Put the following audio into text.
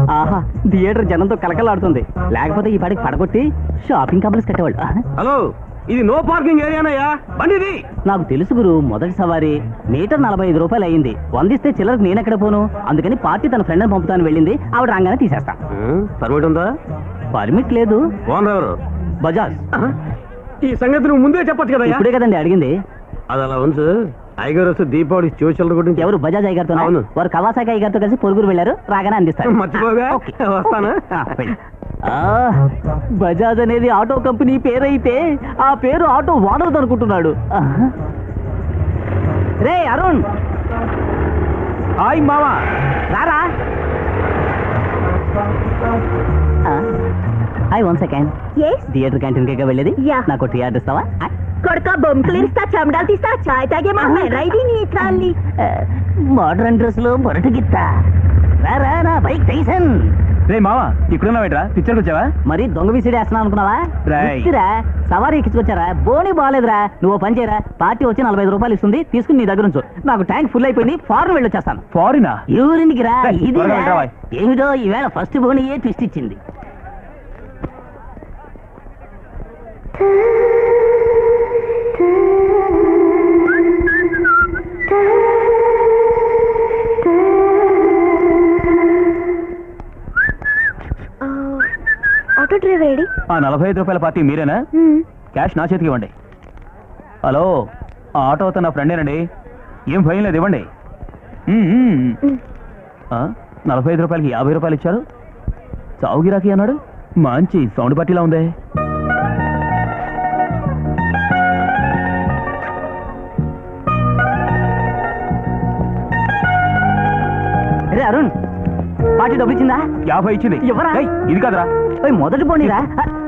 ఆహా థియేటర్ జనంతో కలకలాడుతుంది లేకపోతే ఈ పాటికి పడగొట్టి షాపింగ్ కాంప్లెక్స్ కట్టేవాళ్ళు ఆహా. హలో ఇది నో పార్కింగ్ ఏరియానయ్యా బండిది నాకు తెలుసు గురు మొదటి సవారీ మీటర్ నలభై ఐదు రూపాయలు అయ్యింది వందిస్తే చిల్లరకు నేను ఎక్కడ పోను అందుకని పార్టీ తన ఫ్రెండ్ పంపుతాను వెళ్ళింది ఆవిడ రాగానే తీసేస్తా పర్మిట్ ఉందా పర్మిట్ లేదు ఓనర్ ఎవరు బజాజ్ ఈ సంగతి నువ్వు ముందే చెప్పొచ్చు కదా ఇప్పుడే కదండి అడిగింది అది అలా ఉంచు ఐగారు వస్తే దీపావళి చూచల గురించి ఎవరు బజాజ్ అయ్యగారితో అవును. వారు కవాసాకి అయ్యగారితో కలిసి పొరుగురు వెళ్ళారు రాగానే అందిస్తారు మర్చిపోగా ఓకే. వస్తాను ఆ, వెళ్ళు. ఆ, బజాజ్ అనేది ఆటో కంపెనీ పేరైతే ఆ పేరు ఆటో ఓనర్ అనుకుంటున్నాడు ఆహా. రే అరుణ్ హాయ్ మామా రారా hi one second yes theatre canteen కే వెళ్ళేది యా. నాకు టీ ఆర్డర్ ఇస్తావా కొడుక బొమ్మకులు ఇస్తా చెమడాలు తీస్తా చాయ్ తాగే మా రైడీ నీ చాలి మోడర్న్ డ్రెస్ లో మొరటి గిత్త రారా నా బైక్ టైసన్ రే మామా ఇక్కడున్నావేట్రా పిక్చర్కి వచ్చావా మరి దొంగ విసిడి వేస్తున్నావు అనుకున్నావా రేయ్. ఇచ్చిరా సవారీ ఎక్కించుకొచ్చారా బోని బాగాలేదురా నువ్వు ఓ పని చేయరా పార్టీ వచ్చి నలభై ఐదు రూపాయలు ఇస్తుంది తీసుకుని నీ దగ్గర ఉంచు నాకు ట్యాంక్ ఫుల్ అయిపోయింది ఫారెన్ వెళ్ళొచ్చేస్తాను ఫారినా ఊరికి రా రేయ్, ఇది త్వరగా వెళ్ళరా, బాయ్. ఏమిటో ఈవేళ ఫస్ట్ బోనియే ట్విస్ట్ ఇచ్చింది ఆటో డ్రైవర్ ఏడి ఆ నలభై ఐదు రూపాయల పార్టీ మీరేనా క్యాష్ నా చేతికి ఇవ్వండి హలో ఆ ఆటో అతను నా ఫ్రెండేనండి ఏం భయం లేదు ఇవ్వండి మ్మ్, మ్మ్. ఆ, నలభై ఐదు రూపాయలకి యాభై రూపాయలు ఇచ్చారు చావు గిరాకీ అన్నాడు మంచి సౌండ్ పార్టీలా ఉందే రే అరుణ్ పార్టీ డబ్బులు ఇచ్చిందా యాభై ఇచ్చింది ఎవరా? ఏయ్, ఇది కాదురా ఓయ్, మొదటి బోనిరా